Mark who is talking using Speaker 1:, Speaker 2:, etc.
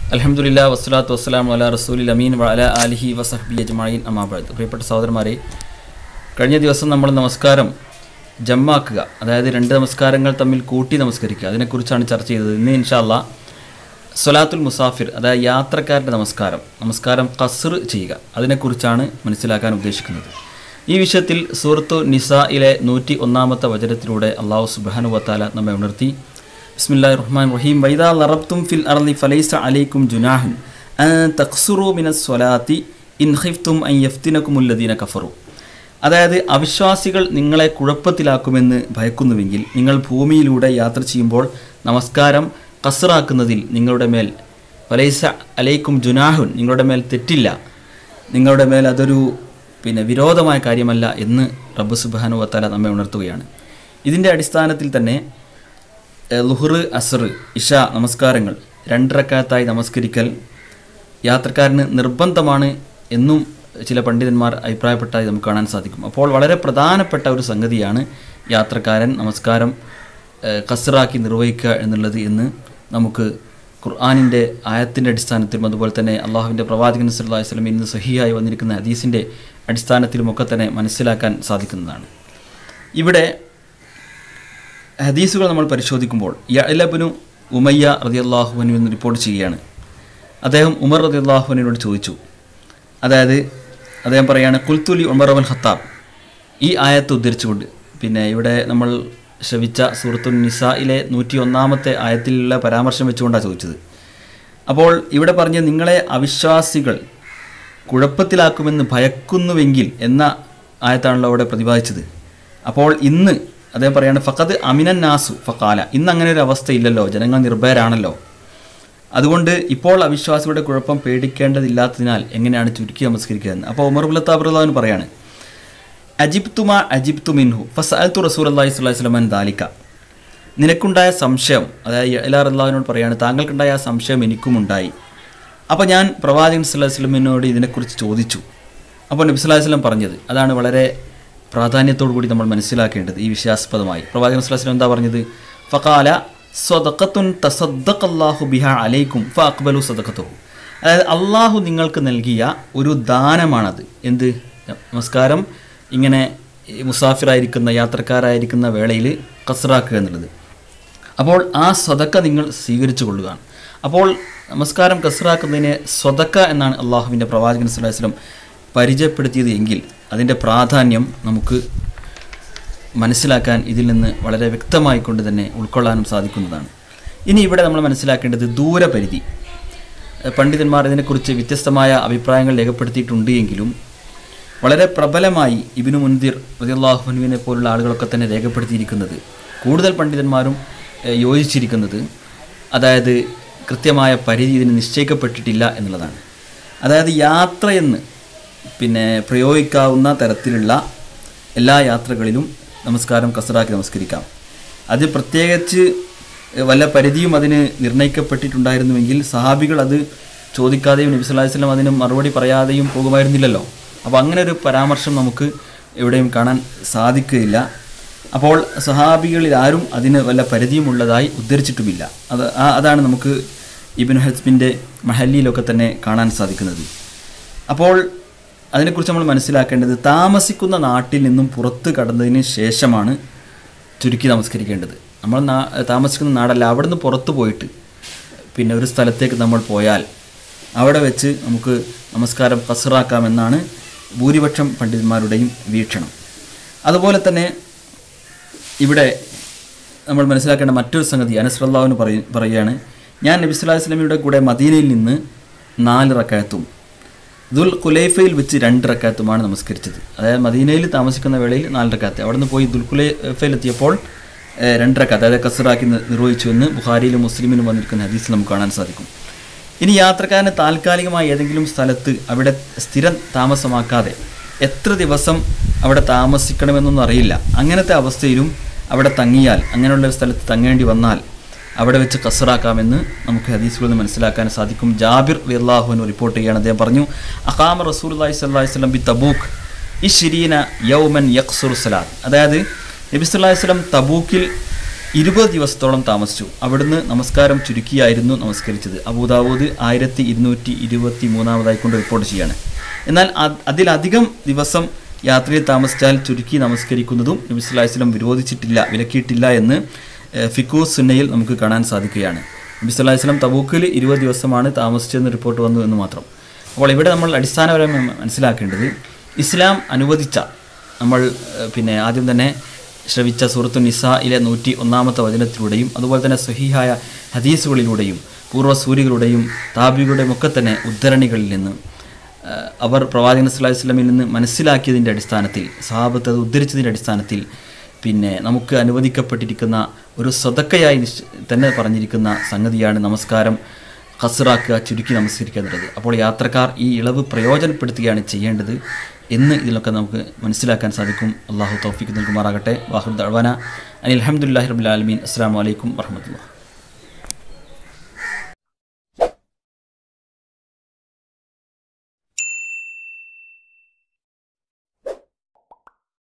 Speaker 1: അലഹമുല്ല വസ്സലാത്തു വസ്സലാം അല റസൂലിൽ അമീൻ വല അലിഹി വസഹബി അജ്മായിൻ അമാബാദ് പ്രിയപ്പെട്ട സഹോദരന്മാരെ കഴിഞ്ഞ ദിവസം നമ്മൾ നമസ്കാരം ജമ്മാക്കുക അതായത് രണ്ട് നമസ്കാരങ്ങൾ തമ്മിൽ കൂട്ടി നമസ്കരിക്കുക അതിനെക്കുറിച്ചാണ് ചർച്ച ചെയ്തത് ഇന്ന് ഇൻഷാല്ല സൊലാത്തുൽ മുസാഫിർ അതായത് യാത്രക്കാരുടെ നമസ്കാരം നമസ്കാരം കസർ ചെയ്യുക അതിനെക്കുറിച്ചാണ് മനസ്സിലാക്കാൻ ഉദ്ദേശിക്കുന്നത് ഈ വിഷയത്തിൽ സൂറത്തു നിസയിലെ നൂറ്റി ഒന്നാമത്തെ വചനത്തിലൂടെ അള്ളാഹു സുബാനു വത്താല നമ്മെ ഉണർത്തി ബിസ്മില്ലാഹി റഹ്മാൻ റഹീം വൈദാ ലറബ്തും ഫിൽ അർളി ഫലൈസ അലൈക്കും ജുനാഹുൻ അൻ തഖ്സുറു മിനസ് സ്വലാത്തി ഇൻ ഖിഫ്തും അൻ യഫ്തിനകുമുല്ലദീന കഫറു അതായത് അവിശ്വാസികൾ നിങ്ങളെ കുഴപ്പത്തിലാക്കുമെന്ന് ഭയക്കുന്നുവെങ്കിൽ നിങ്ങൾ ഭൂമിയിലൂടെ യാത്ര ചെയ്യുമ്പോൾ നമസ്കാരം കസറാക്കുന്നതിൽ നിങ്ങളുടെ മേൽ ഫലൈസ അലൈക്കും ജുനാഹുൻ നിങ്ങളുടെ മേൽ തെറ്റില്ല നിങ്ങളുടെ മേൽ അതൊരു പിന്നെ വിരോധമായ കാര്യമല്ല എന്ന് റബ്ബ് സുബാനു വത്താല നമ്മെ ഉണർത്തുകയാണ് ഇതിൻ്റെ അടിസ്ഥാനത്തിൽ തന്നെ ലുഹർ അസർ ഇഷ നമസ്കാരങ്ങൾ രണ്ടരക്കാലത്തായി നമസ്കരിക്കൽ യാത്രക്കാരന് നിർബന്ധമാണ് എന്നും ചില പണ്ഡിതന്മാർ അഭിപ്രായപ്പെട്ടതായി നമുക്ക് കാണാൻ സാധിക്കും അപ്പോൾ വളരെ പ്രധാനപ്പെട്ട ഒരു സംഗതിയാണ് യാത്രക്കാരൻ നമസ്കാരം ഏഹ്, കസറാക്കി നിർവഹിക്കുക എന്നുള്ളത് എന്ന് നമുക്ക് ഖുർആാനിൻ്റെ ആയത്തിൻ്റെ അടിസ്ഥാനത്തിലും അതുപോലെ തന്നെ അള്ളാഹുവിൻ്റെ പ്രവാചകൻ സല്ലല്ലാഹു അലൈഹി വസല്ലം ഇന്ന് സഹിയായി വന്നിരിക്കുന്ന ഹദീസിൻ്റെ അടിസ്ഥാനത്തിലുമൊക്കെ തന്നെ മനസ്സിലാക്കാൻ സാധിക്കുന്നതാണ് ഇവിടെ ഹദീസുകൾ നമ്മൾ പരിശോധിക്കുമ്പോൾ യഅലബിനു ഉമയ്യ റതിയല്ലാഹുവിനു എന്ന് റിപ്പോർട്ട് ചെയ്യുകയാണ് അദ്ദേഹം ഉമർ റതിയല്ലാഹുവിനോട് ചോദിച്ചു അതായത് അദ്ദേഹം പറയാണ് കുൽത്തുലി ഉമർ അവൻ ഖത്താബ് ഈ ആയത്ത് ഉദ്ധരിച്ചുകൊണ്ട് പിന്നെ ഇവിടെ നമ്മൾ ശ്രവിച്ച സൂറത്തു നിസയിലെ നൂറ്റി ഒന്നാമത്തെ ആയത്തിലുള്ള പരാമർശം വെച്ചുകൊണ്ടാണ് ചോദിച്ചത് അപ്പോൾ ഇവിടെ പറഞ്ഞ നിങ്ങളെ അവിശ്വാസികൾ കുഴപ്പത്തിലാക്കുമെന്ന് ഭയക്കുന്നുവെങ്കിൽ എന്ന ആയത്താണല്ലോ അവിടെ പ്രതിപാദിച്ചത് അപ്പോൾ ഇന്ന് അദ്ദേഹം പറയാണ് ഫക്കത് അമിനൻ നാസു ഫക്കാല ഇന്ന് അങ്ങനെ ഒരു അവസ്ഥയില്ലല്ലോ ജനങ്ങൾ നിർഭയരാണല്ലോ അതുകൊണ്ട് ഇപ്പോൾ അവിശ്വാസികളുടെ കുഴപ്പം പേടിക്കേണ്ടതില്ലാത്തതിനാൽ എങ്ങനെയാണ് ചുരുക്കി നമസ്കരിക്കുക എന്ന് അപ്പോൾ ഉമർ ഉല്ലത്താബ്രല്ലാവിന് പറയാണ് അജിബ്തുമ അജിബ്തു മിൻഹു ഫസഅൽത്തു റസൂൽ അള്ളാഹി സ്വല്ലല്ലാഹി വസല്ലം അൻ ദാലിക നിനക്കുണ്ടായ സംശയം അതായത് എല്ലാ അള്ളാഹുവിനോട് പറയാണ് താങ്കൾക്കുണ്ടായ ആ സംശയം എനിക്കുമുണ്ടായി അപ്പോൾ ഞാൻ പ്രവാചകൻ സല്ലല്ലാഹു അലൈഹി വസല്ലമിനോട് ഇതിനെക്കുറിച്ച് ചോദിച്ചു അപ്പോൾ നബി സല്ലല്ലാഹു അലൈഹി വസല്ലം പറഞ്ഞത് അതാണ് വളരെ പ്രാധാന്യത്തോടു കൂടി നമ്മൾ മനസ്സിലാക്കേണ്ടത് ഈ വിഷയാസ്പദമായി പ്രവാചകൻ സല്ലല്ലാഹു അലൈഹി വസല്ലം എന്താ പറഞ്ഞത് ഫഖാല സ്വതക്കത്തുൻ തസദ്ദഖല്ലാഹു ബിഹ അലൈക്കും ഫ അക്ബലു സദഖത്തുഹു അതായത് അള്ളാഹു നിങ്ങൾക്ക് നൽകിയ ഒരു ദാനമാണത് എന്ത് നമസ്കാരം ഇങ്ങനെ ഈ മുസാഫിറായിരിക്കുന്ന യാത്രക്കാരായിരിക്കുന്ന വേളയിൽ കസറാക്കുക എന്നുള്ളത് അപ്പോൾ ആ സ്വതക്ക നിങ്ങൾ സ്വീകരിച്ചു കൊള്ളുക അപ്പോൾ നമസ്കാരം കസറാക്കുന്നതിനെ സ്വതക്ക എന്നാണ് അള്ളാഹുവിൻ്റെ പ്രവാചകൻ സ്വല്ലല്ലാഹു അലൈഹി വസല്ലം പരിചയപ്പെടുത്തിയത് എങ്കിൽ അതിൻ്റെ പ്രാധാന്യം നമുക്ക് മനസ്സിലാക്കാൻ ഇതിൽ നിന്ന് വളരെ വ്യക്തമായിക്കൊണ്ട് തന്നെ ഉൾക്കൊള്ളാനും സാധിക്കുന്നതാണ് ഇനി ഇവിടെ നമ്മൾ മനസ്സിലാക്കേണ്ടത് ദൂരപരിധി ഏഹ് പണ്ഡിതന്മാർ ഇതിനെക്കുറിച്ച് വ്യത്യസ്തമായ അഭിപ്രായങ്ങൾ രേഖപ്പെടുത്തിയിട്ടുണ്ട് എങ്കിലും വളരെ പ്രബലമായി ഇബിനു മുൻതിർ റതിയല്ലാഹുനുവിനെ പോലുള്ള ആളുകളൊക്കെ തന്നെ രേഖപ്പെടുത്തിയിരിക്കുന്നത് കൂടുതൽ പണ്ഡിതന്മാരും ഏഹ് യോജിച്ചിരിക്കുന്നത് അതായത് കൃത്യമായ പരിധി ഇതിന് നിശ്ചയിക്കപ്പെട്ടിട്ടില്ല എന്നുള്ളതാണ് അതായത് യാത്രയെന്ന് പിന്നെ പ്രയോഗിക്കാവുന്ന തരത്തിലുള്ള എല്ലാ യാത്രകളിലും നമസ്കാരം കസറാക്കി നമസ്കരിക്കാം അത് പ്രത്യേകിച്ച് വല്ല പരിധിയും അതിന് നിർണ്ണയിക്കപ്പെട്ടിട്ടുണ്ടായിരുന്നുവെങ്കിൽ സഹാബികൾ അത് ചോദിക്കാതെയും നബി സല്ലല്ലാഹു അലൈഹി വസല്ലം അതിന് മറുപടി പറയാതെയും പോകുമായിരുന്നില്ലല്ലോ അപ്പോൾ അങ്ങനെ ഒരു പരാമർശം നമുക്ക് എവിടെയും കാണാൻ സാധിക്കുകയില്ല അപ്പോൾ സഹാബികളിൽ ആരും അതിന് വല്ല പരിധിയും ഉള്ളതായി ഉദ്ധരിച്ചിട്ടുമില്ല അത് ആ- അതാണ് നമുക്ക് ഇബിൻ ഹസ്ബിൻ്റെ മഹല്ലിയിലൊക്കെ തന്നെ കാണാൻ സാധിക്കുന്നത് അപ്പോൾ അതിനെക്കുറിച്ച് നമ്മൾ മനസ്സിലാക്കേണ്ടത് താമസിക്കുന്ന നാട്ടിൽ നിന്നും പുറത്ത് കടന്നതിന് ശേഷമാണ് ചുരുക്കി നമസ്കരിക്കേണ്ടത് നമ്മൾ നാ താമസിക്കുന്ന നാടല്ല അവിടെ നിന്ന് പുറത്ത് പോയിട്ട് പിന്നെ ഒരു സ്ഥലത്തേക്ക് നമ്മൾ പോയാൽ അവിടെ വെച്ച് നമുക്ക് നമസ്കാരം കസറാക്കാമെന്നാണ് ഭൂരിപക്ഷം പണ്ഡിതന്മാരുടെയും വീക്ഷണം അതുപോലെ തന്നെ ഇവിടെ നമ്മൾ മനസ്സിലാക്കേണ്ട മറ്റൊരു സംഗതി അനസ്രല്ലാവിന് പറയ പറയുകയാണ് ഞാൻ നബി സ്വല്ലല്ലാഹു അലൈഹി വസല്ലമയുടെ കൂടെ മദീനയിൽ നിന്ന് നാല് റക്കായത്തും ദുൽ ഖുലൈഫയിൽ വെച്ച് രണ്ട് റക്കാത്തുമാണ് നമസ്കരിച്ചത് അതായത് മദീനയിൽ താമസിക്കുന്ന വേളയിൽ നാല് റക്കാത്ത് അവിടെ നിന്ന് പോയി ദുൽ ഖുലൈഫയിൽ എത്തിയപ്പോൾ ഏഹ്, രണ്ട് റക്കാത്ത് അതായത് കസറാക്കി നി- നിർവഹിച്ചു എന്ന് ബുഖാരിയിലും മുസ്ലിമിലും വന്നിരിക്കുന്ന ഹദീസിൽ നമുക്ക് കാണാൻ സാധിക്കും ഇനി യാത്രക്കാരന് താൽക്കാലികമായി ഏതെങ്കിലും സ്ഥലത്ത് അവിടെ സ്ഥിരം താമസമാക്കാതെ എത്ര ദിവസം അവിടെ താമസിക്കണമെന്നൊന്നും അറിയില്ല അങ്ങനത്തെ അവസ്ഥയിലും അവിടെ തങ്ങിയാൽ അങ്ങനെയുള്ള ഒരു സ്ഥലത്ത് തങ്ങേണ്ടി വന്നാൽ അവിടെ വെച്ച് കസറാക്കാമെന്ന് നമുക്ക് ഹദീസുകളിൽ നിന്ന് മനസ്സിലാക്കാൻ സാധിക്കും ജാബിർ അള്ളാഹുവിന് റിപ്പോർട്ട് ചെയ്യുകയാണ് അദ്ദേഹം പറഞ്ഞു അഖാമ റസൂൽ അള്ളാഹി സ്വല്ലല്ലാഹി വസല്ലം ബി തബൂക്ക് ഈ ഷിരീന യൗമൻ യക്സുർ സലാത്ത് അതായത് നബി സല്ലല്ലാഹു അലൈഹി വസല്ലം തബൂക്കിൽ ഇരുപത് ദിവസത്തോളം താമസിച്ചു അവിടുന്ന് നമസ്കാരം ചുരുക്കിയായിരുന്നു നമസ്കരിച്ചത് അബൂദാവൂദ് ആയിരത്തി ഇരുന്നൂറ്റി ഇരുപത്തി മൂന്നാമതായി കൊണ്ട് റിപ്പോർട്ട് ചെയ്യാണ് എന്നാൽ അത് അതിലധികം ദിവസം യാത്രയിൽ താമസിച്ചാൽ ചുരുക്കി നമസ്കരിക്കുന്നതും നബി സ്വല്ലല്ലാഹി അലൈഹി വസല്ലം വിരോധിച്ചിട്ടില്ല വിലക്കിയിട്ടില്ല എന്ന് ഏഹ്, ഫിഖു സുന്നയിൽ നമുക്ക് കാണാൻ സാധിക്കുകയാണ് നബി സ്വല്ലല്ലാഹി അലൈഹി വസല്ലം തബൂക്കിൽ ഇരുപത് ദിവസമാണ് താമസിച്ചതെന്ന് റിപ്പോർട്ട് വന്നു എന്ന് മാത്രം അപ്പോൾ ഇവിടെ നമ്മൾ അടിസ്ഥാനപരമായി മനസ്സിലാക്കേണ്ടത് ഇസ്ലാം അനുവദിച്ച നമ്മൾ ഏഹ്, പിന്നെ ആദ്യം തന്നെ ശ്രവിച്ച സൂറത്തു നിസായിലെ നൂറ്റി ഒന്നാമത്തെ വചനത്തിലൂടെയും അതുപോലെ തന്നെ സഹിഹായ ഹദീസുകളിലൂടെയും പൂർവ്വസൂരികളുടെയും താബികളുടെയും ഒക്കെ തന്നെ ഉദ്ധരണികളിൽ നിന്ന് ഏഹ്, അവർ പ്രവാചകൻ സ്വല്ലല്ലാഹി അലൈഹി വസല്ലമയിൽ നിന്ന് മനസ്സിലാക്കിയതിൻ്റെ അടിസ്ഥാനത്തിൽ സഹാബത്ത് അത് ഉദ്ധരിച്ചതിൻ്റെ അടിസ്ഥാനത്തിൽ പിന്നെ നമുക്ക് അനുവദിക്കപ്പെട്ടിരിക്കുന്ന ഒരു സ്വതക്കയായി നിശ്ച- തന്നെ പറഞ്ഞിരിക്കുന്ന സംഗതിയാണ് നമസ്കാരം ഖസറാക്കുക ചുരുക്കി നമസ്കരിക്കുക എന്നുള്ളത് അപ്പോൾ യാത്രക്കാർ ഈ ഇളവ് പ്രയോജനപ്പെടുത്തുകയാണ് ചെയ്യേണ്ടത് എന്ന് ഇതിലൊക്കെ നമുക്ക് മനസ്സിലാക്കാൻ സാധിക്കും അള്ളാഹു തൗഫീഖ് നൽകുമാറാകട്ടെ വാഹുദ് അൾവാന അനിൽ അലഹമുല്ലാഹി റബുലാലമീൻ അസ്സാം വലൈക്കും വർഹമത്തുള്ള